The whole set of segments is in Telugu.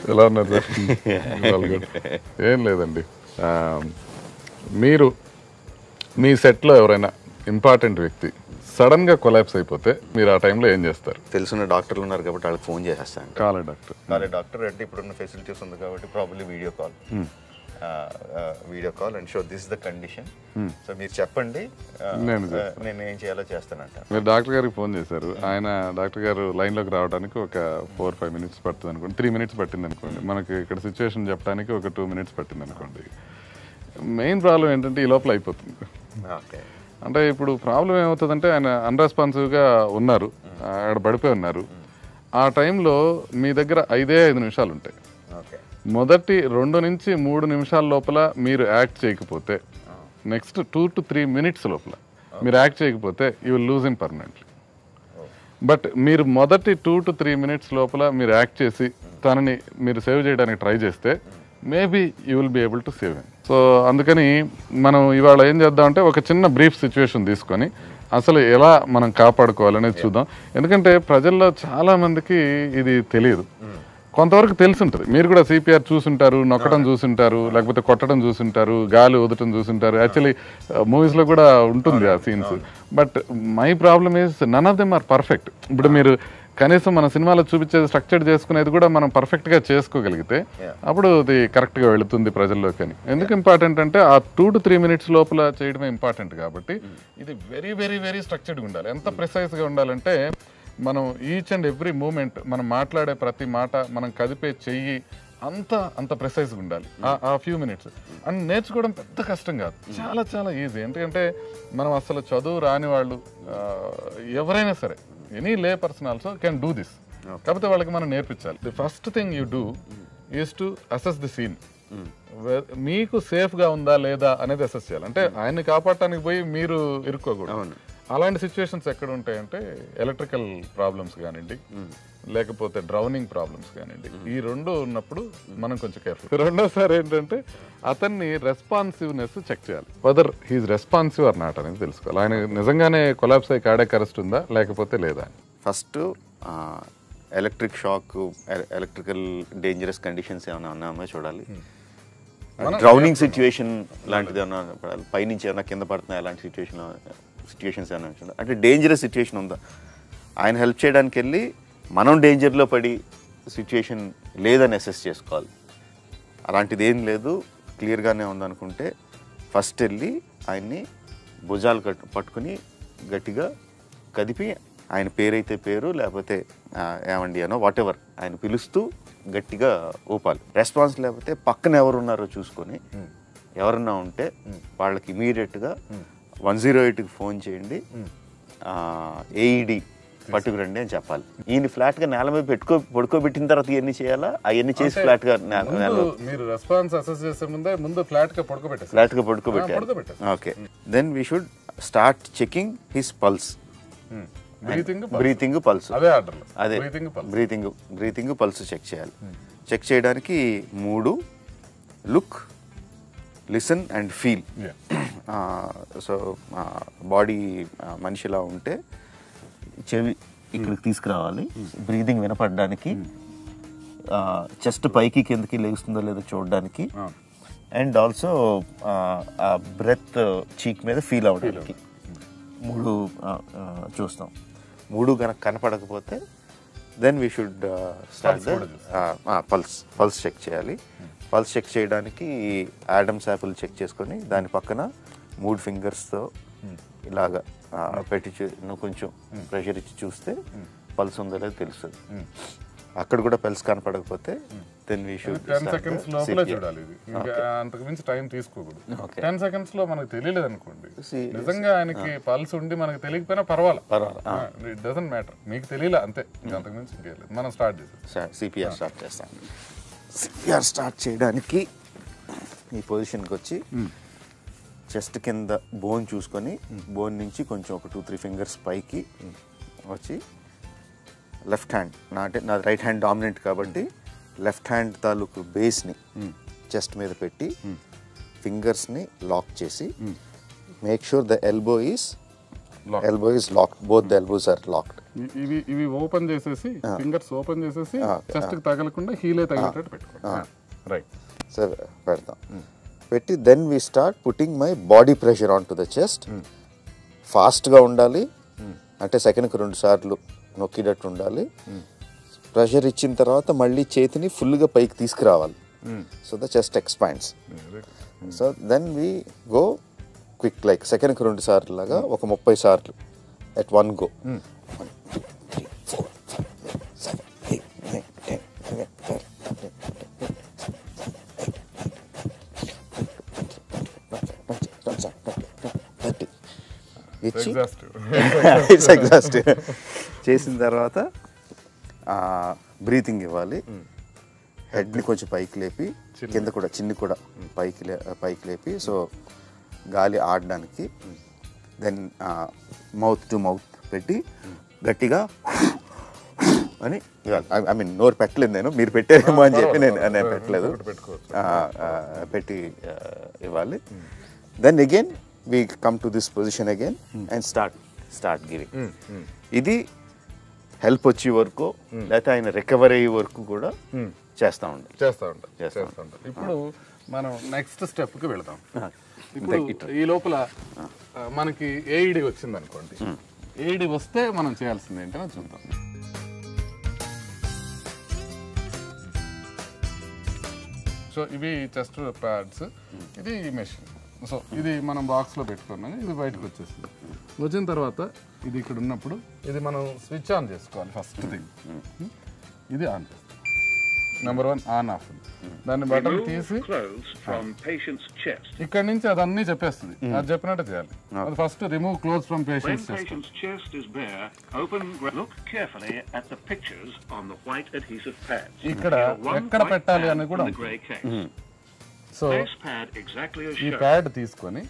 ఎలా ఉన్నారు సార్ All good. ఏం లేదండి ఆ, మీరు మీ సెట్లో ఎవరైనా ఇంపార్టెంట్ వ్యక్తి సడన్ గా కొలాప్స్ అయిపోతే మీరు ఆ టైంలో ఏం చేస్తారు తెలుసున్న డాక్టర్లు ఉన్నారు కాబట్టి వాళ్ళకి ఫోన్ చేసేస్తాను కాలే డాక్టర్ కాలే డాక్టర్ అంటే ఇప్పుడున్న ఫెసిలిటీస్ ఉంది కాబట్టి probably video call video call and show this the condition so మీరు చెప్పండి ఆ, నేను ఆ, నేను ఏం చేయాలో చేస్తానంట మీరు డాక్టర్ గారికి ఫోన్ చేశారు ఆయన డాక్టర్ గారు లైన్లోకి రావడానికి ఒక ఫోర్ ఫైవ్ మినిట్స్ పడుతుంది అనుకోండి త్రీ మినిట్స్ పట్టింది అనుకోండి మనకి ఇక్కడ సిచ్యువేషన్ చెప్పడానికి ఒక టూ మినిట్స్ పట్టింది అనుకోండి మెయిన్ ప్రాబ్లం ఏంటంటే ఈ లోపల అయిపోతుంది ఓకే అంటే ఇప్పుడు ప్రాబ్లం ఏమవుతుందంటే ఆయన అన్రెస్పాన్సివ్గా ఉన్నారు ఆడ పడిపోయి ఉన్నారు ఆ టైంలో మీ దగ్గర ఐదే ఐదు నిమిషాలు ఉంటాయి ఓకే మొదటి రెండు నుంచి మూడు నిమిషాల లోపల మీరు యాక్ట్ చేయకపోతే next two to three minutes లోపల మీరు యాక్ట్ చేయకపోతే you will lose in permanently but మీరు మొదటి టూ టు త్రీ మినిట్స్ లోపల మీరు యాక్ట్ చేసి తనని మీరు సేవ్ చేయడానికి ట్రై చేస్తే maybe you will be able to save so అందుకని మనం ఇవాళ ఏం చేద్దామంటే ఒక చిన్న బ్రీఫ్ సిచ్యువేషన్ తీసుకొని అసలు ఎలా మనం కాపాడుకోవాలనేది చూద్దాం ఎందుకంటే ప్రజల్లో చాలా మందికి ఇది తెలియదు కొంతవరకు తెలిసి ఉంటుంది మీరు కూడా సిపిఆర్ చూసుంటారు నొక్కడం చూసుంటారు లేకపోతే కొట్టడం చూసుంటారు గాలి వదటం చూసుంటారు యాక్చువల్లీ మూవీస్ లో కూడా ఉంటుంది ఆ scenes but my problem is none of them are perfect ఇప్పుడు మీరు కనీసం మన సినిమాలో చూపించేది స్ట్రక్చర్ చేసుకునేది కూడా మనం పర్ఫెక్ట్ గా చేసుకోగలిగితే అప్పుడు అది కరెక్ట్ గా వెళుతుంది ప్రజల్లోకి అని ఎందుకు ఇంపార్టెంట్ అంటే ఆ టూ టు త్రీ మినిట్స్ లోపల చేయడమే ఇంపార్టెంట్ కాబట్టి ఇది వెరీ వెరీ వెరీ స్ట్రక్చర్డ్ ఉండాలి ఎంత ప్రిసైజ్ గా ఉండాలంటే మనం ఈచ్ అండ్ ఎవ్రీ మూమెంట్ మనం మాట్లాడే ప్రతి మాట మనం కదిపే చెయ్యి అంత అంత ప్రిసైజ్గా ఉండాలి ఆ- ఆ ఫ్యూ మినిట్స్ అండ్ నేర్చుకోవడం పెద్ద కష్టం కాదు చాలా చాలా ఈజీ ఎందుకంటే మనం అసలు చదువు రాని వాళ్ళు ఆ, ఎవరైనా సరే any lay person also can do this కాకపోతే వాళ్ళకి మనం నేర్పించాలి the first thing you do is to assess the scene మీకు సేఫ్ గా ఉందా లేదా అనేది అసెస్ చేయాలి అంటే ఆయన్ని కాపాడటానికి పోయి మీరు ఇరుక్కోకూడదు అలాంటి సిచ్యువేషన్స్ ఎక్కడ ఉంటాయంటే ఎలక్ట్రికల్ ప్రాబ్లమ్స్ కానివ్వండి లేకపోతే డ్రౌనింగ్ ప్రాబ్లమ్స్ కానివ్వండి ఈ రెండు ఉన్నప్పుడు మనం కొంచెం కేర్ఫుల్ రెండోసారి ఏంటంటే అతన్ని రెస్పాన్సివ్నెస్ చెక్ చేయాలి whether he's responsive or not అనేది తెలుసుకోవాలి ఆయన నిజంగానే కొలాప్స్ అయ్యి కార్డియాక్ అరెస్ట్ ఉందా లేకపోతే లేదా అని. First electric shock electrical dangerous conditions ఏమైనా ఉన్నామో చూడాలి డ్రౌనింగ్ సిచ్యువేషన్ లాంటిది ఏమైనా పడాలి పైనుంచి ఏమైనా కింద పడుతున్నాయి అలాంటి సిచ్యువేషన్ సిచ్యువేషన్స్ ఏమైనా చూడాలి అంటే డేంజరస్ సిచ్యువేషన్ ఉందా ఆయన హెల్ప్ చేయడానికి వెళ్ళి మనం డేంజర్లో పడి సిచ్యువేషన్ లేదని అసెస్ చేసుకోవాలి అలాంటిది ఏం లేదు క్లియర్గానే ఉందనుకుంటే ఫస్ట్ వెళ్ళి ఆయన్ని భుజాలు కట్టు పట్టుకుని గట్టిగా కదిపి ఆయన పేరైతే పేరు లేకపోతే ఆ, ఏమండి అనో వాట్ ఎవర్ ఆయన పిలుస్తూ గట్టిగా ఊపాలి రెస్పాన్స్ లేకపోతే పక్కన ఎవరు ఉన్నారో చూసుకొని ఎవరన్నా ఉంటే వాళ్ళకి ఇమీడియట్గా వన్ జీరో ఎయిట్కి ఫోన్ చేయండి ఏఈడి పట్టుకురండి అని చెప్పాలి ఈయన ఫ్లాట్గా నేల మీద పెట్టుకో పడుకోబెట్టిన తర్వాత ఇవన్నీ చేయాలా అవన్నీ చేసి ఫ్లాట్గా నేల నేల ముందు మీరు రెస్పాన్స్ అసెస్ చేసే ముందే ముందు ఫ్లాట్ గా పడుకోబెట్టేసి ఫ్లాట్గా పడుకోబెట్టాలి పడుకోబెట్టాలి. Okay then we should start checking his pulse breathing breathing pulse అదే ఆర్డర్ అదే breathing breathing breathing pulse check చేయాలి చెక్ చేయడానికి మూడు look listen and feel so body మనిషిలా ఉంటే చెవి ఇక్కడికి తీసుకురావాలి బ్రీదింగ్ వినపడడానికి చెస్ట్ పైకి కిందకి లేస్తుందో లేదో చూడడానికి అండ్ ఆల్సో బ్రెత్ చీక్ మీద ఫీల్ అవ్వడానికి మూడు ఆ, ఆ, చూస్తాం మూడు కనుక కనపడకపోతే then we should start pulse pulse check చేయాలి పల్స్ చెక్ చేయడానికి యాడమ్స్ యాపిల్ చెక్ చేసుకొని దాని పక్కన మూడు ఫింగర్స్తో ఇలాగా ఆ, పెట్టి చూ- నువ్వు కొంచెం ప్రెషర్ ఇచ్చి చూస్తే పల్స్ ఉందో లేదో తెలుస్తుంది అక్కడ కూడా పల్స్ కనపడకపోతే then we should ten seconds లోపలే చూడాలి ఇది ఇంకా అంతకు మించి టైం తీసుకోకూడదు టెన్ సెకండ్స్ లో మనకు తెలియలేదు అనుకోండి See, నిజంగా ఆయనకి పల్స్ ఉండి మనకు తెలియకపోయినా పర్వాలా ఇట్ డజంట్ మ్యాటర్ మీకు తెలియలే అంతే ఇంకా అంతకు మించి ఇంకేం లేదు మనం స్టార్ట్ చేసాం సిపిఆర్ స్టార్ట్ చేస్తాను సిపిఆర్ స్టార్ట్ చేయడానికి ఈ పొజిషన్కి వచ్చి చెస్ట్ కింద బోన్ చూసుకొని బోన్ నుంచి కొంచెం ఒక టూ త్రీ ఫింగర్స్ పైకి వచ్చి లెఫ్ట్ హ్యాండ్ నా అంటే నా రైట్ హ్యాండ్ డామినెంట్ కాబట్టి లెఫ్ట్ హ్యాండ్ తాలూకు బేస్ని చెస్ట్ మీద పెట్టి ఫింగర్స్ని లాక్ చేసి make sure the elbow is elbow is locked both the elbows are locked ఇ- ఇవి ఇవి ఓపెన్ చేసేసి ఫింగర్స్ ఓపెన్ చేసేసి చెస్ట్ కి తగలకుండా హీలే తగిలేటట్టు పెట్టుకోండి రైట్ సార్ పెడతాం పెట్టి then we start putting my body pressure on to the chest ఫాస్ట్గా ఉండాలి అంటే సెకండ్కి రెండు సార్లు నొక్కినట్టు ఉండాలి ప్రెషర్ ఇచ్చిన తర్వాత మళ్ళీ చేతిని ఫుల్గా పైకి తీసుకురావాలి so the chest expands so then we go quick like సెకండ్కి రెండు సార్లు లాగా ఒక ముప్పై సార్లు ఎట్ వన్ గో ఇచ్చి ఎగ్జాస్టివ్ ఇట్స్ ఎగ్జాస్ట్ చేసిన తర్వాత బ్రీతింగ్ ఇవ్వాలి హెడ్ని కొంచెం పైకి లేపి కింద కూడా చిన్ని కూడా పైకి లే పైకి లేపి సో గాలి ఆడడానికి దెన్ మౌత్ టు మౌత్ పెట్టి గట్టిగా అని ఐ మీన్ నోరు పెట్టలేదు నేను మీరు పెట్టారేమో అని చెప్పి నేను నేను పెట్టలేదు పెట్టుకోవచ్చు ఆ, ఆ, పెట్టి ఆ, ఇవ్వాలి then again we come to this position again and start start giving ఇది హెల్ప్ వచ్చే వరకు లేకపోతే ఆయన రికవర్ అయ్యే వరకు కూడా చేస్తూ ఉండాలి చేస్తా ఉంటాం చేస్తా చేస్తా ఉంటాం ఇప్పుడు మనం నెక్స్ట్ స్టెప్ కి వెళదాం ఆ, ఇప్పుడు ఈ లోపల ఆ, మనకి ఏఈడి వచ్చింది అనుకోండి ఏఈడి వస్తే మనం చేయాల్సింది ఏంటో చూద్దాం సో ఇవి చెస్ట్ ప్యాడ్స్ ఇది మెషిన్ సో ఇది మనం బాక్స్ లో పెట్టుకున్నాం ఇది బయటకు వచ్చేసింది వచ్చిన తర్వాత ఇది ఇక్కడ ఉన్నప్పుడు ఇది మనం స్విచ్ ఆన్ చేసుకోవాలి ఫస్ట్ థింగ్ ఇది on number one on off దాన్ని బటన్ తీసి Remove clothes from patient's chest. ఇక్కడ నుంచి అదన్నీ చెప్పేస్తుంది అది చెప్పినట్టు చేయాలి అది first remove clothes from When patients చేస్తాం patient's chest is bare, open. Look carefully at the pictures on the white adhesive pads. ఇక్కడ Here, one ఎక్కడ white పెట్టాలి pad అని కూడా on the grey case. So Place pad exactly as ఈ shown. ప్యాడ్ తీసుకొని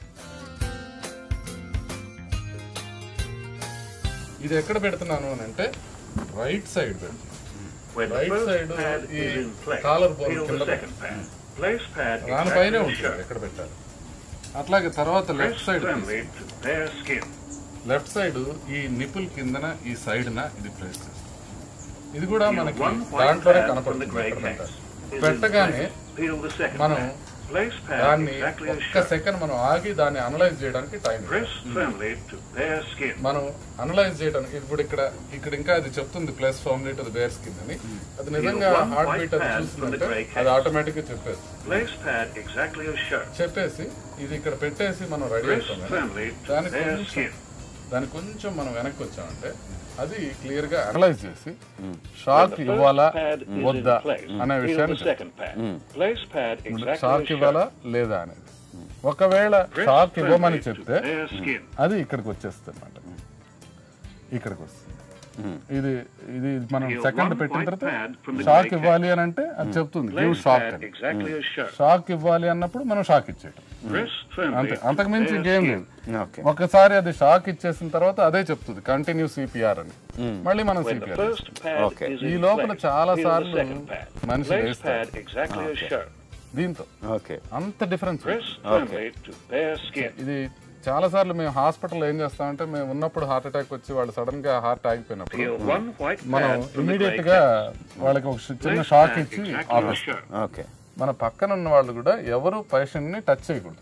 ఇది ఎక్కడ పెడుతున్నాను అని అంటే రైట్ సైడ్ పెడుతున్నాను When the right first side pad ఈ is in place, collar bone peel కింద the second pad. Place pad దానిపైనే exactly as ఉంటుంది shown. ఎక్కడ పెట్టాలి అట్లాగే తర్వాత Press left side firmly to bare skin. Left side ఈ నిపుల్ కిందన ఈ సైడ్ న ఇది ప్రెస్ చేస్తాం ఇది కూడా Peel మనకి one white దాంట్లోనే pad from the కనపడుతుంది grey ఎక్కడ case. పెట్టాలి. Is in పెట్టగానే place. Peel the second మనం pad. Place pad దాన్ని exactly as ఒక్క shown. సెకండ్ మనం ఆగి దాన్ని అనలైజ్ చేయడానికి time Press firmly to bare skin. మనం అనలైజ్ చేయడానికి ఇప్పుడు ఇక్కడ ఇక్కడ ఇంకా అది చెప్తుంది press firmly to bare skin అని అది నిజంగా one హార్ట్ white బీట్ అది pad from చూస్తుందంటే the grey case. అది ఆటోమేటిక్ గా చెప్పేసి Place pad exactly as shown. చెప్పేసి ఇది ఇక్కడ పెట్టేసి మనం రెడీ Press అవుతాం కదా, firmly to దానికి bare కొంచెం skin. దానికి కొంచెం మనం వెనక్కి వచ్చామంటే అది క్లియర్ గా అనలైజ్ చేసి షాక్ ఇవ్వాలా pad is in వద్దా place. అనే Peel విషయాన్ని the second pad. Place pad exactly shock as ఇవ్వాలా shown. లేదా అనేది ఒకవేళ Press షాక్ ఇవ్వమని firmly to చెప్తే bare skin. అది ఇక్కడికి వచ్చేస్తుంది అనమాట ఇక్కడికి వస్తుంది ఇది ఇది మనం Peel సెకండ్ one పెట్టిన white తర్వాత pad from the shock grey ఇవ్వాలి అని అంటే అది చెప్తుంది గివ్ Place షాక్ pad అని exactly as shown. షాక్ ఇవ్వాలి అన్నప్పుడు మనం షాక్ ఇచ్చేయటం Press firmly అంతే to అంతకు మించి bare ఇంకేం skin. లేదు ఓకే ఒకసారి అది షాక్ ఇచ్చేసిన తర్వాత అదే చెప్తుంది కంటిన్యూ సిపిఆర్ అని మళ్ళీ మనం When the CPR first pad Okay. is ఈ in లోపల place, చాలా peel the సార్లు second pad. మనిషి Place వేస్తారు. pad exactly as shown. దీంతో ఓకే అంత difference Press firmly to bare skin. ఇది చాలా సార్లు మేము హాస్పిటల్లో ఏం చేస్తామంటే మేము ఉన్నప్పుడు హార్ట్ అటాక్ వచ్చి వాళ్ళు సడన్ గా హార్ట్ ఆగిపోయినప్పుడు Peel one white మనం pad from the immediate grey గా case. వాళ్ళకి ఒక చిన్న Place షాక్ pad ఇచ్చి exactly as ఆపేస్తాం shown. ఓకే మన పక్కన ఉన్న వాళ్ళు కూడా ఎవరు పేషెంట్ ని టచ్ చేయకూడదు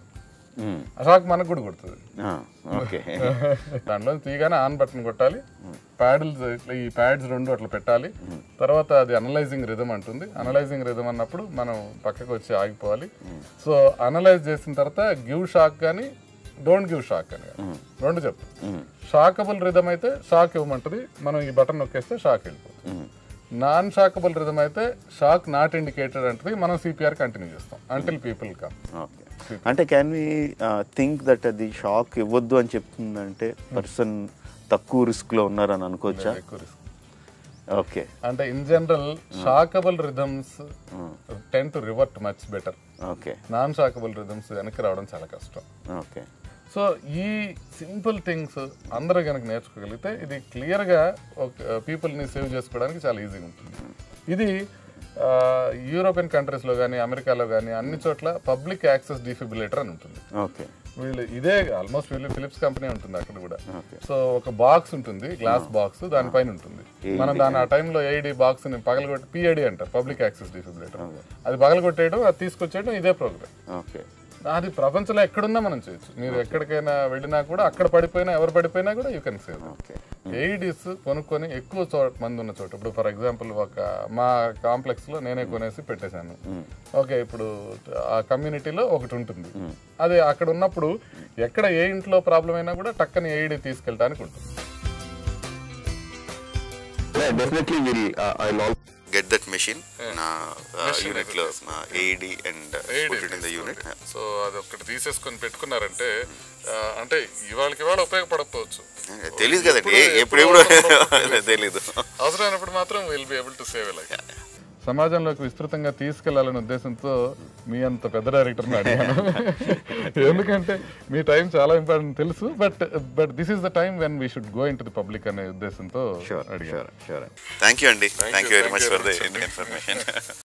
ఆ షాక్ మనకు కూడా కొడుతుంది ఓకే దాంట్లో తీగానే ఆన్ బటన్ కొట్టాలి ప్యాడిల్స్ ఇట్లా ఈ ప్యాడ్స్ రెండు అట్లా పెట్టాలి తర్వాత అది అనలైజింగ్ రిథమ్ అంటుంది అనలైజింగ్ రిథమ్ అన్నప్పుడు మనం పక్కకు వచ్చి ఆగిపోవాలి సో అనలైజ్ చేసిన తర్వాత గివ్ షాక్ కానీ డోంట్ గివ్ షాక్ అని కాదు. రెండు చెప్తా షాకబుల్ రిథమ్ అయితే షాక్ ఇవ్వమంటది మనం ఈ బటన్ నొక్కేస్తే షాక్ వెళ్ళిపోతుంది నాన్ షాకబుల్ రిథమ్ అయితే షాక్ నాట్ ఇండికేటెడ్ అంటే మనం సిపిఆర్ కంటిన్యూ చేస్తాం అంటిల్ పీపుల్ కమ్ ఓకే అంటే క్యాన్ వి థింక్ దట్ అది షాక్ ఇవ్వద్దు అని చెప్తుందంటే పర్సన్ తక్కువ రిస్క్ లో ఉన్నారని అనుకోవచ్చా ఎక్కువ risk. ఓకే అంటే in general shockable rhythms tend to revert much better okay non shockable rhythms వెనక్కి రావడం చాలా కష్టం ఓకే సో ఈ సింపుల్ థింగ్స్ అందరూ కనుక నేర్చుకోగలిగితే ఇది క్లియర్గా ఒక పీపుల్ని సేవ్ చేసుకోవడానికి చాలా ఈజీగా ఉంటుంది ఇది యూరోపియన్ కంట్రీస్లో కానీ అమెరికాలో కానీ అన్ని చోట్ల పబ్లిక్ యాక్సెస్ డిఫిబిలేటర్ అని ఉంటుంది ఓకే వీళ్ళు ఇదే ఆల్మోస్ట్ వీళ్ళు ఫిలిప్స్ కంపెనీ ఉంటుంది అక్కడ కూడా సో ఒక బాక్స్ ఉంటుంది గ్లాస్ బాక్స్ దానిపైన ఉంటుంది మనం దాని ఆ టైంలో ఏఐడి బాక్స్ ని పగలగొట్టి పిఐడి అంటారు పబ్లిక్ యాక్సెస్ డిఫిబ్రిలేటర్ అది పగలగొట్టేయడం అది తీసుకొచ్చేయడం ఇదే ప్రోగ్రామ్ ఓకే అది ప్రపంచంలో ఎక్కడున్నా మనం చేయొచ్చు మీరు ఎక్కడికైనా వెళ్ళినా కూడా అక్కడ పడిపోయినా ఎవరు పడిపోయినా కూడా you can save okay AEDs కొనుక్కొని ఎక్కువ చోట మంది ఉన్న చోట ఇప్పుడు ఫర్ ఎగ్జాంపుల్ ఒక మా కాంప్లెక్స్ లో నేనే కొనేసి పెట్టేశాను ఓకే ఇప్పుడు ఆ కమ్యూనిటీలో ఒకటి ఉంటుంది అది అక్కడ ఉన్నప్పుడు ఎక్కడ ఏ ఇంట్లో ప్రాబ్లం అయినా కూడా టక్కని ఏఈడి తీసుకెళ్ళడానికి ఉంటుంది definitely will I get that machine నా యూనిట్ లో AED and put in the unit so అది ఒకటి తీసేసుకొని పెట్టుకున్నారంటే అంటే ఇవాళకి ఇవాళ ఉపయోగపడకపోవచ్చు తెలియదు కదండి ఎప్పుడెప్పుడు తెలీదు అవసరమైనప్పుడు మాత్రం will be able to save like సమాజంలోకి విస్తృతంగా తీసుకెళ్లాలనే ఉద్దేశంతో మీ అంత పెద్ద డైరెక్టర్ని అడిగాను ఎందుకంటే మీ టైం చాలా ఇంపార్టెంట్ తెలుసు but but this is the time when we should go in to the public అనే ఉద్దేశంతో షూర్ అడిగాను షూర్ షూర్ థ్యాంక్ యూ అండి thank you very much for the information